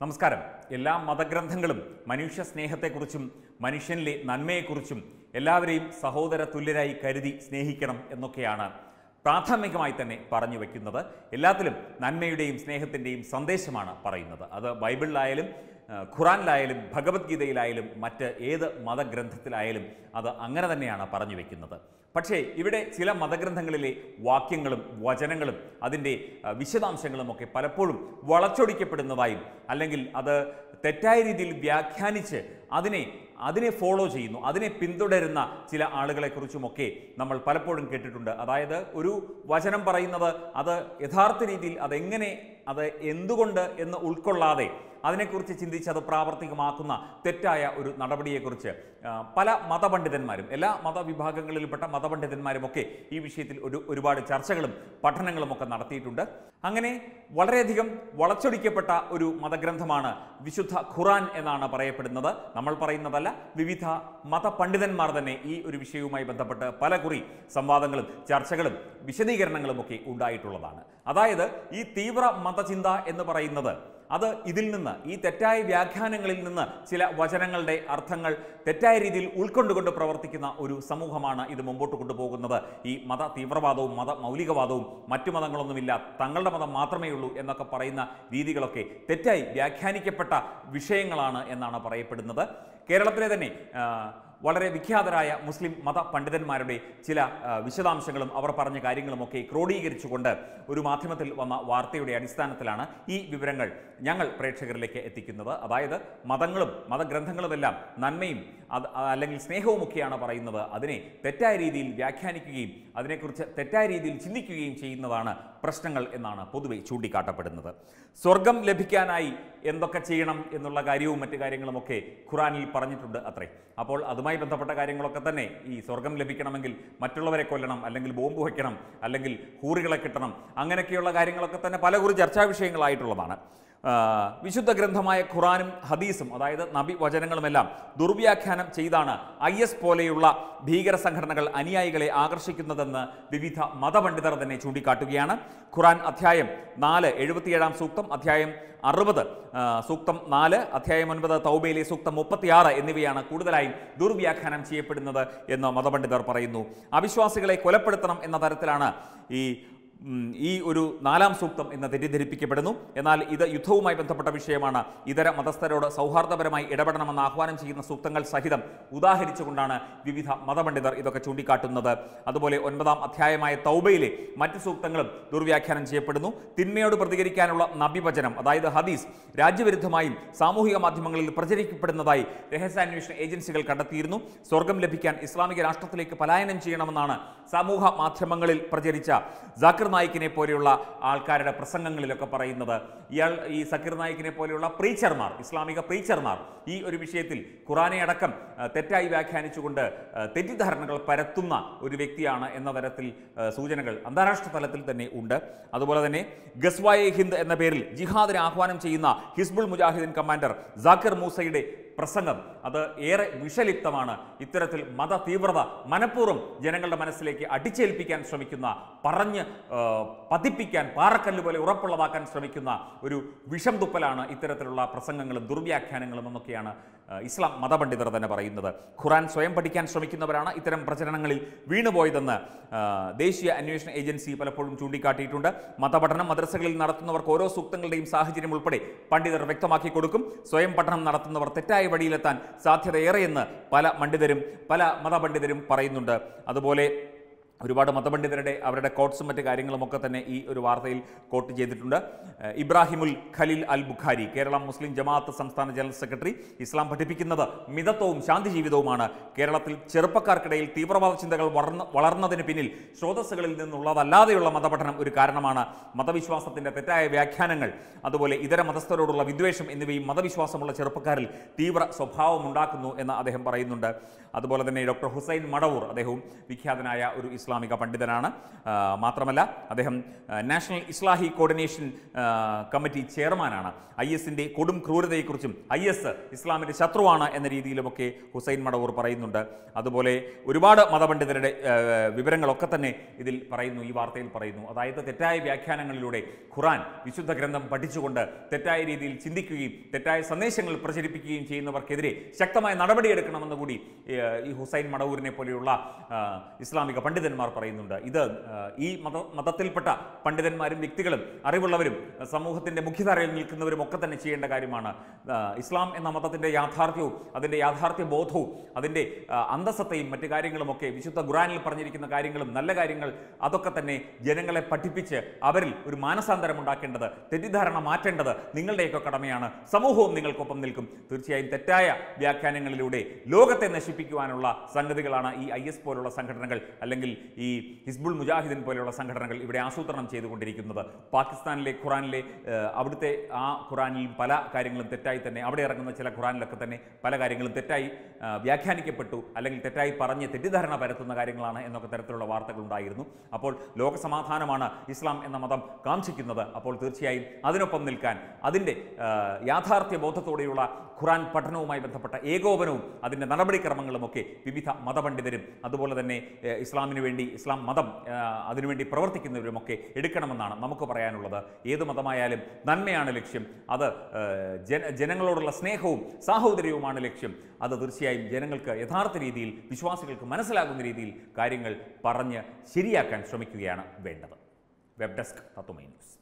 നമസ്കാരം എല്ലാ മതഗ്രന്ഥങ്ങളും മനുഷ്യ സ്നേഹത്തെക്കുറിച്ചും മനുഷ്യനിലെ നന്മയെക്കുറിച്ചും എല്ലാവരെയും സഹോദര തുല്യരായി കരുതി സ്നേഹിക്കണം എന്നൊക്കെയാണ് പ്രാഥമികമായി തന്നെ പറഞ്ഞു വയ്ക്കുന്നത് എല്ലാത്തിലും നന്മയുടെയും സ്നേഹത്തിൻ്റെയും സന്ദേശമാണ് പറയുന്നത് അത് ബൈബിളിലായാലും ആ, ഖുറാനിലായാലും ഭഗവത്ഗീതയിലായാലും മറ്റ് ഏത് മതഗ്രന്ഥത്തിലായാലും അത് അങ്ങനെ തന്നെയാണ് പറഞ്ഞു വയ്ക്കുന്നത് പക്ഷേ ഇവിടെ ചില മതഗ്രന്ഥങ്ങളിലെ വാക്യങ്ങളും വചനങ്ങളും അതിൻ്റെ ആ, വിശദാംശങ്ങളുമൊക്കെ പലപ്പോഴും വളച്ചൊടിക്കപ്പെടുന്നതായും അല്ലെങ്കിൽ അത് തെറ്റായ രീതിയിൽ വ്യാഖ്യാനിച്ച് അതിനെ അതിനെ ഫോളോ ചെയ്യുന്നു അതിനെ പിന്തുടരുന്ന ചില ആളുകളെക്കുറിച്ചുമൊക്കെ നമ്മൾ പലപ്പോഴും കേട്ടിട്ടുണ്ട് അതായത് ഒരു വചനം പറയുന്നത് അത് യഥാർത്ഥ രീതിയിൽ അതെങ്ങനെ അത് എന്തുകൊണ്ട് എന്ന് ഉൾക്കൊള്ളാതെ അതിനെക്കുറിച്ച് ചിന്തിച്ച് അത് പ്രാവർത്തികമാക്കുന്ന തെറ്റായ ഒരു നടപടിയെക്കുറിച്ച് ആ, പല മതപണ്ഡിതന്മാരും എല്ലാ മതവിഭാഗങ്ങളിൽപ്പെട്ട മതപണ്ഡിതന്മാരുമൊക്കെ ഈ വിഷയത്തിൽ ഒരു ഒരുപാട് ചർച്ചകളും പഠനങ്ങളും ഒക്കെ നടത്തിയിട്ടുണ്ട് അങ്ങനെ വളരെയധികം വളച്ചൊടിക്കപ്പെട്ട ഒരു മതഗ്രന്ഥമാണ് വിശുദ്ധ ഖുറാൻ എന്നാണ് പറയപ്പെടുന്നത് നമ്മൾ പറയുന്നതല്ല വിവിധ മതപണ്ഡിതന്മാർ തന്നെ ഈ ഒരു വിഷയവുമായി ബന്ധപ്പെട്ട് പല കുറി സംവാദങ്ങളും ചർച്ചകളും വിശദീകരണങ്ങളും ഒക്കെ ഉണ്ടായിട്ടുള്ളതാണ് അതായത് ഈ തീവ്ര മതചിന്ത എന്ന് പറയുന്നത് അത് ഇതിൽ നിന്ന് ഈ തെറ്റായ വ്യാഖ്യാനങ്ങളിൽ നിന്ന് ചില വചനങ്ങളുടെ അർത്ഥങ്ങൾ തെറ്റായ രീതിയിൽ ഉൾക്കൊണ്ടുകൊണ്ട് പ്രവർത്തിക്കുന്ന ഒരു സമൂഹമാണ് ഇത് മുമ്പോട്ട് കൊണ്ടുപോകുന്നത് ഈ മത തീവ്രവാദവും മത മൗലികവാദവും മറ്റു മതങ്ങളൊന്നുമില്ല തങ്ങളുടെ മതം മാത്രമേ ഉള്ളൂ എന്നൊക്കെ പറയുന്ന രീതികളൊക്കെ തെറ്റായി വ്യാഖ്യാനിക്കപ്പെട്ട വിഷയങ്ങളാണ് എന്നാണ് പറയപ്പെടുന്നത് കേരളത്തിലെ തന്നെ ആ, വളരെ വിഖ്യാതരായ മുസ്ലിം മത പണ്ഡിതന്മാരുടെ ചില ആ, വിശദാംശങ്ങളും അവർ പറഞ്ഞ കാര്യങ്ങളുമൊക്കെ ക്രോഡീകരിച്ചുകൊണ്ട് ഒരു മാധ്യമത്തിൽ വന്ന വാർത്തയുടെ അടിസ്ഥാനത്തിലാണ് ഈ വിവരങ്ങൾ ഞങ്ങൾ പ്രേക്ഷകരിലേക്ക് എത്തിക്കുന്നത് അതായത് മതങ്ങളും മതഗ്രന്ഥങ്ങളുമെല്ലാം നന്മയും അത് അല്ലെങ്കിൽ സ്നേഹവുമൊക്കെയാണ് പറയുന്നത് അതിനെ തെറ്റായ രീതിയിൽ വ്യാഖ്യാനിക്കുകയും അതിനെക്കുറിച്ച് തെറ്റായ രീതിയിൽ ചിന്തിക്കുകയും ചെയ്യുന്നതാണ് പ്രശ്നങ്ങൾ എന്നാണ് പൊതുവെ ചൂണ്ടിക്കാട്ടപ്പെടുന്നത് സ്വർഗം ലഭിക്കാനായി എന്തൊക്കെ ചെയ്യണം എന്നുള്ള കാര്യവും മറ്റു കാര്യങ്ങളുമൊക്കെ ഖുറാനിൽ പറഞ്ഞിട്ടുണ്ട് അത്രേ അപ്പോൾ അതുമായി ബന്ധപ്പെട്ട കാര്യങ്ങളൊക്കെ തന്നെ ഈ സ്വർഗം ലഭിക്കണമെങ്കിൽ മറ്റുള്ളവരെ കൊല്ലണം അല്ലെങ്കിൽ ബോംബ് വയ്ക്കണം അല്ലെങ്കിൽ ഹൂറികളെ കിട്ടണം അങ്ങനെയൊക്കെയുള്ള കാര്യങ്ങളൊക്കെ തന്നെ പല കുറി ചർച്ചാ വിഷയങ്ങളായിട്ടുള്ളതാണ് ആ, വിശുദ്ധ ഗ്രന്ഥമായ ഖുറാനും ഹദീസും അതായത് നബി വചനങ്ങളുമെല്ലാം ദുർവ്യാഖ്യാനം ചെയ്താണ് ഐ എസ് പോലെയുള്ള ഭീകര സംഘടനകൾ അനുയായികളെ ആകർഷിക്കുന്നതെന്ന് വിവിധ മതപണ്ഡിതർ തന്നെ ചൂണ്ടിക്കാട്ടുകയാണ് ഖുറാൻ അധ്യായം നാല് എഴുപത്തിയേഴാം സൂക്തം അധ്യായം അറുപത് സൂക്തം നാല് അധ്യായം ഒൻപത് തൗബയിലെ സൂക്തം മുപ്പത്തിയാറ് എന്നിവയാണ് കൂടുതലായും ദുർവ്യാഖ്യാനം ചെയ്യപ്പെടുന്നത് എന്ന് മതപണ്ഡിതർ പറയുന്നു അവിശ്വാസികളെ കൊലപ്പെടുത്തണം എന്ന തരത്തിലാണ് ഈ ഉം, ഈ ഒരു നാലാം സൂക്തം എന്ന് തെറ്റിദ്ധരിപ്പിക്കപ്പെടുന്നു എന്നാൽ ഇത് യുദ്ധവുമായി ബന്ധപ്പെട്ട വിഷയമാണ് ഇതര മതസ്ഥരോട് സൗഹാർദ്ദപരമായി ഇടപെടണമെന്ന് ആഹ്വാനം ചെയ്യുന്ന സൂക്തങ്ങൾ സഹിതം ഉദാഹരിച്ചുകൊണ്ടാണ് വിവിധ മതപണ്ഡിതർ ഇതൊക്കെ ചൂണ്ടിക്കാട്ടുന്നത് അതുപോലെ ഒൻപതാം അധ്യായമായ തൗബയിലെ മറ്റ് സൂക്തങ്ങളും ദുർവ്യാഖ്യാനം ചെയ്യപ്പെടുന്നു തിന്മയോട് പ്രതികരിക്കാനുള്ള നബിവചനം അതായത് ഹദീസ് രാജ്യവിരുദ്ധമായും സാമൂഹിക മാധ്യമങ്ങളിൽ പ്രചരിക്കപ്പെടുന്നതായി രഹസ്യാന്വേഷണ ഏജൻസികൾ കണ്ടെത്തിയിരുന്നു സ്വർഗം ലഭിക്കാൻ ഇസ്ലാമിക രാഷ്ട്രത്തിലേക്ക് പലായനം ചെയ്യണമെന്നാണ് സമൂഹ മാധ്യമങ്ങളിൽ പ്രചരിച്ച ജാക്കിർ നായിക്കിനെ പോലെയുള്ള ആൾക്കാരുടെ പ്രസംഗങ്ങളിലൊക്കെ പറയുന്നത് ഇയാൾ ഈ സക്കീർ നായിക്കിനെ പോലെയുള്ള പ്രീച്ചർമാർ ഇസ്ലാമിക പ്രീച്ചർമാർ ഈ ഒരു വിഷയത്തിൽ ഖുറാനെ അടക്കം ആ, തെറ്റായി വ്യാഖ്യാനിച്ചുകൊണ്ട് ആ, തെറ്റിദ്ധാരണകൾ പരത്തുന്ന ഒരു വ്യക്തിയാണ് എന്ന തരത്തിൽ ആ, സൂചനകൾ അന്താരാഷ്ട്ര തലത്തിൽ തന്നെ ഉണ്ട് അതുപോലെ തന്നെ ഗസ്വായെ ഹിന്ദ് എന്ന പേരിൽ ജിഹാദിനെ ആഹ്വാനം ചെയ്യുന്ന ഹിസ്ബുൾ മുജാഹിദീൻ കമാൻഡർ ജാക്കിർ മൂസയുടെ പ്രസംഗം അത് ഏറെ വിഷലിപ്തമാണ് ഇത്തരത്തിൽ മത തീവ്രത മനഃപൂർവ്വം ജനങ്ങളുടെ മനസ്സിലേക്ക് അടിച്ചേൽപ്പിക്കാൻ ശ്രമിക്കുന്ന പറഞ്ഞ് ആ, പതിപ്പിക്കാൻ പാറക്കല്ല് പോലെ ഉറപ്പുള്ളതാക്കാൻ ശ്രമിക്കുന്ന ഒരു വിഷം തുപ്പലാണ് ഇത്തരത്തിലുള്ള പ്രസംഗങ്ങളും ദുർവ്യാഖ്യാനങ്ങളും എന്നൊക്കെയാണ് ആ, ഇസ്ലാം മതപണ്ഡിതർ തന്നെ പറയുന്നത് ഖുറാൻ സ്വയം പഠിക്കാൻ ശ്രമിക്കുന്നവരാണ് ഇത്തരം പ്രചരണങ്ങളിൽ വീണുപോയതെന്ന് ആ, ദേശീയ അന്വേഷണ ഏജൻസി പലപ്പോഴും ചൂണ്ടിക്കാട്ടിയിട്ടുണ്ട് മതപഠനം മദ്രസകളിൽ നടത്തുന്നവർക്ക് ഓരോ സൂക്തങ്ങളുടെയും സാഹചര്യം ഉൾപ്പെടെ പണ്ഡിതർ വ്യക്തമാക്കി കൊടുക്കും സ്വയം പഠനം നടത്തുന്നവർ തെറ്റായ വഴിയിലെത്താൻ സാധ്യതയേറെയെന്ന് പല പണ്ഡിതരും പല മതപണ്ഡിതരും പറയുന്നുണ്ട് അതുപോലെ ഒരുപാട് മതപണ്ഡിതരുടെ അവരുടെ കോട്ട്സും മറ്റ് കാര്യങ്ങളുമൊക്കെ തന്നെ ഈ ഒരു വാർത്തയിൽ കോട്ട് ചെയ്തിട്ടുണ്ട് ഏഹ് ഇബ്രാഹിമുൽ ഖലീൽ അൽ ബുഖാരി കേരള മുസ്ലിം ജമാഅത്ത് സംസ്ഥാന ജനറൽ സെക്രട്ടറി ഇസ്ലാം പഠിപ്പിക്കുന്നത് മിതത്വവും ശാന്തി ജീവിതവുമാണ് കേരളത്തിൽ ചെറുപ്പക്കാർക്കിടയിൽ തീവ്രവാദ ചിന്തകൾ വളർന്ന വളർന്നതിന് പിന്നിൽ സ്രോതസ്സുകളിൽ നിന്നുള്ളതല്ലാതെയുള്ള മതപഠനം ഒരു കാരണമാണ് മതവിശ്വാസത്തിന്റെ തെറ്റായ വ്യാഖ്യാനങ്ങൾ അതുപോലെ ഇതര മതസ്ഥരോടുള്ള വിദ്വേഷം എന്നിവയും മതവിശ്വാസമുള്ള ചെറുപ്പക്കാരിൽ തീവ്ര സ്വഭാവം ഉണ്ടാക്കുന്നു എന്ന് അദ്ദേഹം പറയുന്നുണ്ട് അതുപോലെ തന്നെ ഡോക്ടർ ഹുസൈൻ മടവൂർ അദ്ദേഹവും വിഖ്യാതനായ ഒരു ഇസ്ലാമിക പണ്ഡിതനാണ് ആ, മാത്രമല്ല അദ്ദേഹം ആ, നാഷണൽ ഇസ്ലാഹി കോർഡിനേഷൻ ആ, കമ്മിറ്റി ചെയർമാനാണ് ഐ എസിൻ്റെ കൊടും ക്രൂരതയെക്കുറിച്ചും ഐ എസ് ഇസ്ലാമിൻ്റെ ശത്രുവാണ് എന്ന രീതിയിലുമൊക്കെ ഹുസൈൻ മടവൂർ പറയുന്നുണ്ട് അതുപോലെ ഒരുപാട് മതപണ്ഡിതരുടെ ആ, വിവരങ്ങളൊക്കെ തന്നെ ഇതിൽ പറയുന്നു ഈ വാർത്തയിൽ പറയുന്നു അതായത് തെറ്റായ വ്യാഖ്യാനങ്ങളിലൂടെ ഖുറാൻ വിശുദ്ധ ഗ്രന്ഥം പഠിച്ചുകൊണ്ട് തെറ്റായ രീതിയിൽ ചിന്തിക്കുകയും തെറ്റായ സന്ദേശങ്ങൾ പ്രചരിപ്പിക്കുകയും ചെയ്യുന്നവർക്കെതിരെ ശക്തമായ നടപടിയെടുക്കണമെന്ന് കൂടി ഏ, ഈ ഹുസൈൻ മടവൂരിനെ പോലെയുള്ള ആ, ഇസ്ലാമിക പണ്ഡിതന്മാർ പറയുന്നുണ്ട് ഇത് ആ, ഈ മത മതത്തിൽപ്പെട്ട പണ്ഡിതന്മാരും വ്യക്തികളും അറിവുള്ളവരും ആ, സമൂഹത്തിന്റെ മുഖ്യധാരയിൽ നിൽക്കുന്നവരും ഒക്കെ തന്നെ ചെയ്യേണ്ട കാര്യമാണ് ആ, ഇസ്ലാം എന്ന മതത്തിന്റെ യാഥാർത്ഥ്യവും അതിന്റെ യാഥാർത്ഥ്യ ബോധവും അതിന്റെ ആ, അന്തസ്സത്തെയും മറ്റു കാര്യങ്ങളുമൊക്കെ വിശുദ്ധ ഖുറാനിൽ പറഞ്ഞിരിക്കുന്ന കാര്യങ്ങളും നല്ല കാര്യങ്ങൾ അതൊക്കെ തന്നെ ജനങ്ങളെ പഠിപ്പിച്ച് അവരിൽ ഒരു മാനസാന്തരം ഉണ്ടാക്കേണ്ടത് തെറ്റിദ്ധാരണ മാറ്റേണ്ടത് നിങ്ങളുടെയൊക്കെ കടമയാണ് സമൂഹവും നിങ്ങൾക്കൊപ്പം നിൽക്കും തീർച്ചയായും തെറ്റായ വ്യാഖ്യാനങ്ങളിലൂടെ ലോകത്തെ നശിപ്പിക്കുവാനുള്ള സംഗതികളാണ് ഈ ഐ എസ് പോലുള്ള സംഘടനകൾ അല്ലെങ്കിൽ ഈ ഹിസ്ബുൾ മുജാഹിദിൻ പോലെയുള്ള സംഘടനകൾ ഇവിടെ ആസൂത്രണം ചെയ്തുകൊണ്ടിരിക്കുന്നത് പാകിസ്ഥാനിലെ ഖുറാനിലെ ഏഹ്, അവിടുത്തെ ആ ഖുറാനിലും പല കാര്യങ്ങളും തെറ്റായി തന്നെ അവിടെ ഇറങ്ങുന്ന ചില ഖുറാനിലൊക്കെ തന്നെ പല കാര്യങ്ങളും തെറ്റായി ആ, വ്യാഖ്യാനിക്കപ്പെട്ടു അല്ലെങ്കിൽ തെറ്റായി പറഞ്ഞ് തെറ്റിദ്ധാരണ പരത്തുന്ന കാര്യങ്ങളാണ് എന്നൊക്കെ തരത്തിലുള്ള വാർത്തകൾ ഉണ്ടായിരുന്നു അപ്പോൾ ലോക സമാധാനമാണ് ഇസ്ലാം എന്ന മതം കാംക്ഷിക്കുന്നത് അപ്പോൾ തീർച്ചയായും അതിനൊപ്പം നിൽക്കാൻ അതിൻ്റെ ആ, യാഥാർത്ഥ്യ ബോധത്തോടെയുള്ള ഖുറാൻ പഠനവുമായി ബന്ധപ്പെട്ട ഏകോപനവും അതിൻ്റെ നടപടിക്രമങ്ങളുമൊക്കെ വിവിധ മതപണ്ഡിതരും അതുപോലെ തന്നെ ഏഹ്, ഇസ്ലാമിന് വേണ്ടി ഇസ്ലാം മതം ആ, അതിനുവേണ്ടി പ്രവർത്തിക്കുന്നവരുമൊക്കെ എടുക്കണമെന്നാണ് നമുക്ക് പറയാനുള്ളത് ഏത് മതമായാലും നന്മയാണ് ലക്ഷ്യം അത് ഏഹ്, ജന ജനങ്ങളോടുള്ള സ്നേഹവും സാഹോദര്യവുമാണ് ലക്ഷ്യം അത് തീർച്ചയായും ജനങ്ങൾക്ക് യഥാർത്ഥ രീതിയിൽ വിശ്വാസികൾക്ക് മനസ്സിലാകുന്ന രീതിയിൽ കാര്യങ്ങൾ പറഞ്ഞ് ശരിയാക്കാൻ ശ്രമിക്കുകയാണ് വേണ്ടത് വെബ് ഡെസ്ക് തത്തുമൈ ന്യൂസ്